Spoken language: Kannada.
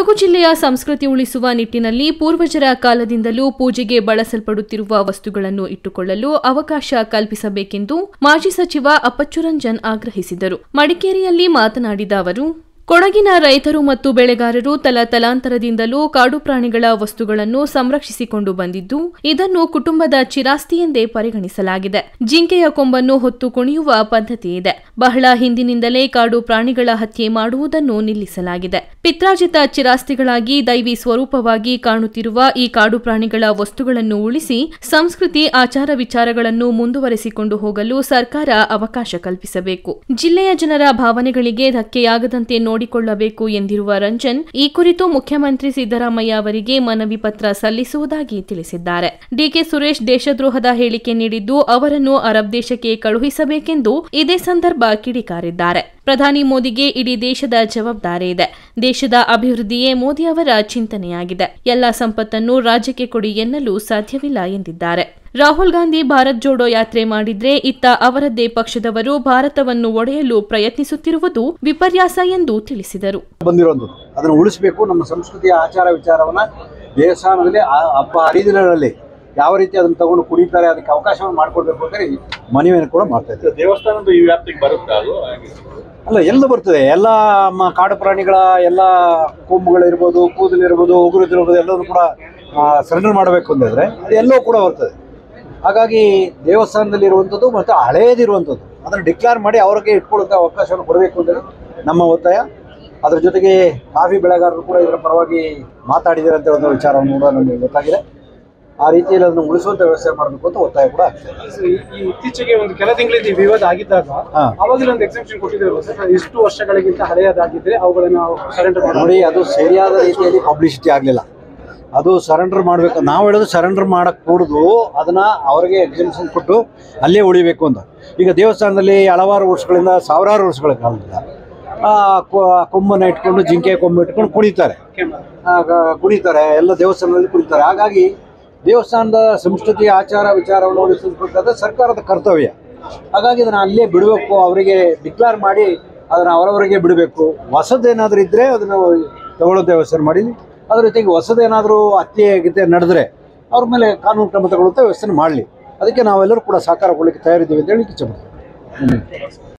ಕೊಡಗು ಜಿಲ್ಲೆಯ ಸಂಸ್ಕೃತಿ ಉಳಿಸುವ ನಿಟ್ಟಿನಲ್ಲಿ ಪೂರ್ವಜರ ಕಾಲದಿಂದಲೂ ಪೂಜೆಗೆ ಬಳಸಲ್ಪಡುತ್ತಿರುವ ವಸ್ತುಗಳನ್ನು ಇಟ್ಟುಕೊಳ್ಳಲು ಅವಕಾಶ ಕಲ್ಪಿಸಬೇಕೆಂದು ಮಾಜಿ ಸಚಿವ ಅಪ್ಪಚ್ಚು ರಂಜನ್ ಆಗ್ರಹಿಸಿದರು ಮಡಿಕೇರಿಯಲ್ಲಿ ಮಾತನಾಡಿದ ಅವರು ಕೊಡಗಿನ ರೈತರು ಮತ್ತು ಬೆಳೆಗಾರರು ತಲತಲಾಂತರದಿಂದಲೂ ಕಾಡು ಪ್ರಾಣಿಗಳ ವಸ್ತುಗಳನ್ನು ಸಂರಕ್ಷಿಸಿಕೊಂಡು ಬಂದಿದ್ದು ಇದನ್ನು ಕುಟುಂಬದ ಚಿರಾಸ್ತಿ ಎಂದೇ ಪರಿಗಣಿಸಲಾಗಿದೆ ಜಿಂಕೆಯ ಕೊಂಬನ್ನು ಹೊತ್ತು ಕುಣಿಯುವ ಪದ್ಧತಿ ಇದೆ ಬಹಳ ಹಿಂದಿನಿಂದಲೇ ಕಾಡು ಪ್ರಾಣಿಗಳ ಹತ್ಯೆ ಮಾಡುವುದನ್ನು ನಿಲ್ಲಿಸಲಾಗಿದೆ ಪಿತ್ರಾಜಿತ ಚಿರಾಸ್ತಿಗಳಾಗಿ ದೈವಿ ಸ್ವರೂಪವಾಗಿ ಕಾಣುತ್ತಿರುವ ಈ ಕಾಡು ಪ್ರಾಣಿಗಳ ವಸ್ತುಗಳನ್ನು ಉಳಿಸಿ ಸಂಸ್ಕೃತಿ ಆಚಾರ ವಿಚಾರಗಳನ್ನು ಮುಂದುವರೆಸಿಕೊಂಡು ಹೋಗಲು ಸರ್ಕಾರ ಅವಕಾಶ ಕಲ್ಪಿಸಬೇಕು ಜಿಲ್ಲೆಯ ಜನರ ಭಾವನೆಗಳಿಗೆ ಧಕ್ಕೆಯಾಗದಂತೆ ನೋಡಿಕೊಳ್ಳಬೇಕು ಎಂದಿರುವ ರಂಜನ್ ಈ ಕುರಿತು ಮುಖ್ಯಮಂತ್ರಿ ಸಿದ್ದರಾಮಯ್ಯ ಅವರಿಗೆ ಮನವಿ ಪತ್ರ ಸಲ್ಲಿಸುವುದಾಗಿ ತಿಳಿಸಿದ್ದಾರೆ ಡಿಕೆ ಸುರೇಶ್ ದೇಶದ್ರೋಹದ ಹೇಳಿಕೆ ನೀಡಿದ್ದು ಅವರನ್ನು ಅರಬ್ ದೇಶಕ್ಕೆ ಕಳುಹಿಸಬೇಕೆಂದು ಇದೇ ಸಂದರ್ಭ ಕಿಡಿಕಾರಿದ್ದಾರೆ ಪ್ರಧಾನಿ ಮೋದಿಗೆ ಇಡೀ ದೇಶದ ಜವಾಬ್ದಾರಿ ಇದೆ ದೇಶದ ಅಭಿವೃದ್ಧಿಯೇ ಮೋದಿ ಅವರ ಚಿಂತನೆಯಾಗಿದೆ ಎಲ್ಲ ಸಂಪತ್ತನ್ನು ರಾಜ್ಯಕ್ಕೆ ಕೊಡಿ ಎನ್ನಲು ಸಾಧ್ಯವಿಲ್ಲ ಎಂದಿದ್ದಾರೆ ರಾಹುಲ್ ಗಾಂಧಿ ಭಾರತ್ ಜೋಡೋ ಯಾತ್ರೆ ಮಾಡಿದ್ರೆ ಇತ್ತ ಅವರದ್ದೇ ಪಕ್ಷದವರು ಭಾರತವನ್ನು ಒಡೆಯಲು ಪ್ರಯತ್ನಿಸುತ್ತಿರುವುದು ವಿಪರ್ಯಾಸ ಎಂದು ತಿಳಿಸಿದರು ಬಂದಿರೋದು ಅದನ್ನು ಉಳಿಸಬೇಕು ನಮ್ಮ ಸಂಸ್ಕೃತಿಯ ಆಚಾರ ವಿಚಾರವನ್ನ ದೇವಸ್ಥಾನದಲ್ಲಿ ಆ- ಹಬ್ಬ ಹರಿದಿನಗಳಲ್ಲಿ ಯಾವ ರೀತಿ ಅದನ್ನು ತಗೊಂಡು ಕುಡಿತಾರೆ ಅದಕ್ಕೆ ಅವಕಾಶವನ್ನು ಮಾಡಿಕೊಡ್ಬೇಕು ಅಂತ ಹೇಳಿ ಮನವಿಯನ್ನು ಕೂಡ ಮಾಡ್ತಾ ಇದ್ದಾರೆ ದೇವಸ್ಥಾನದ ಈ ವ್ಯಾಪ್ತಿಗೆ ಬರುತ್ತಾ ಅದು ಹಾಗೆ. ಅಲ್ಲ ಎಲ್ಲ ಬರ್ತದೆ ಎಲ್ಲ ಮ- ಕಾಡು ಪ್ರಾಣಿಗಳ ಎಲ್ಲ ಕೊಂಬುಗಳಿರ್ಬೋದು ಕೂದಲಿರ್ಬೋದು ಉಗುರುದಿರ್ಬೋದು ಎಲ್ಲವೂ ಕೂಡ ಸರೆಂಡರ್ ಮಾಡಬೇಕು ಅಂತಂದ್ರೆ ಅದು ಎಲ್ಲವೂ ಕೂಡ ಬರ್ತದೆ ಹಾಗಾಗಿ ದೇವಸ್ಥಾನದಲ್ಲಿ ಇರುವಂಥದ್ದು ಮತ್ತು ಹಳೇದಿರುವಂಥದ್ದು ಅದನ್ನು ಡಿಕ್ಲೇರ್ ಮಾಡಿ ಅವ್ರಿಗೆ ಇಟ್ಕೊಳ್ಳೋಕೆ ಅವಕಾಶವನ್ನು ಕೊಡಬೇಕು ಅಂತೇಳಿ ನಮ್ಮ ಒತ್ತಾಯ ಅದ್ರ ಜೊತೆಗೆ ಕಾಫಿ ಬೆಳೆಗಾರರು ಕೂಡ ಇದರ ಪರವಾಗಿ ಮಾತಾಡಿದ್ದಾರೆ ಅಂತ ಒಂದು ವಿಚಾರವನ್ನು ಕೂಡ ನಮಗೆ ಗೊತ್ತಾಗಿದೆ ಆ ರೀತಿಯಲ್ಲಿ ಅದನ್ನು ಉಳಿಸುವಂಥ ವ್ಯವಸ್ಥೆ ಮಾಡಬೇಕು ಅಂತ ಒತ್ತಾಯ ಕೂಡ ಆಗ್ತದೆ ಈ- ಈ ಇತ್ತೀಚೆಗೆ ಒಂದು ಕೆಲ ತಿಂಗಳಿಂದ ಈ ವಿವಾದ ಆಗಿದ್ದಾಗ ಹಾ. ಅವಾಗಲೇ ಒಂದು ಎಕ್ಸೆಪ್ಷನ್ ಕೊಟ್ಟಿದ್ದೇವೆ ಸರ್ ಇಷ್ಟು ವರ್ಷಗಳಿಗಿಂತ ಹಳೆಯದಾಗಿದ್ರೆ ಅವುಗಳನ್ನು ನಾವು ಸರೆಂಡರ್ ಮಾಡಿ ನೋಡಿ ಅದು ಸರಿಯಾದ ರೀತಿಯಲ್ಲಿ ಪಬ್ಲಿಸಿಟಿ ಆಗಲಿಲ್ಲ ಅದು ಸರೆಂಡರ್ ಮಾಡಬೇಕು ನಾವು ಹೇಳೋದು ಸರೆಂಡರ್ ಮಾಡಕ್ಕೆ ಕೂಡುದು ಅದನ್ನ ಅವರಿಗೆ ಎಕ್ಸಿಬಿಷನ್ ಕೊಟ್ಟು ಅಲ್ಲೇ ಉಳಿಬೇಕು ಅಂತ ಈಗ ದೇವಸ್ಥಾನದಲ್ಲಿ ಹಲವಾರು ವರ್ಷಗಳಿಂದ ಸಾವಿರಾರು ವರ್ಷಗಳ ಕಾಲದಿಂದ ಆ, ಕೊ- ಕೊಂಬನ್ನ ಇಟ್ಕೊಂಡು ಜಿಂಕೆ ಕೊಂಬು ಇಟ್ಕೊಂಡು ಕುಣಿತಾರೆ ಆ, ಗ- ಕುಣಿತಾರೆ ಎಲ್ಲ ದೇವಸ್ಥಾನದಲ್ಲಿ ಕುಣಿತಾರೆ ಹಾಗಾಗಿ ದೇವಸ್ಥಾನದ ಸಂಸ್ಕೃತಿ ಆಚಾರ ವಿಚಾರವನ್ನು ಉಳಿಸಬೇಕಾದ ಸರ್ಕಾರದ ಕರ್ತವ್ಯ ಹಾಗಾಗಿ ಇದನ್ನು ಅಲ್ಲೇ ಬಿಡಬೇಕು ಅವರಿಗೆ ಡಿಕ್ಲೇರ್ ಮಾಡಿ ಅದನ್ನು ಅವರವರಿಗೆ ಬಿಡಬೇಕು ಹೊಸದೇನಾದರೂ ಇದ್ದರೆ ಅದನ್ನು ತಗೊಳ್ಳೋಂಥ ವ್ಯವಸ್ಥೆ ಮಾಡಿ ಅದ್ರ ಜೊತೆಗೆ ಹೊಸದೇನಾದರೂ ಹತ್ಯೆ ಗಿತ್ಯೆ ನಡೆದ್ರೆ ಅವ್ರ ಮೇಲೆ ಕಾನೂನು ಕ್ರಮ ತಗೊಳ್ಳುವಂಥ ವ್ಯವಸ್ಥೆ ಮಾಡಲಿ ಅದಕ್ಕೆ ನಾವೆಲ್ಲರೂ ಕೂಡ ಸಹಕಾರ ಕೊಡಲಿಕ್ಕೆ ತಯಾರಿದ್ದೀವಿ ಅಂತ ಹೇಳಿ ಇಚ್ಛೆ ಪಡ್ತೀನಿ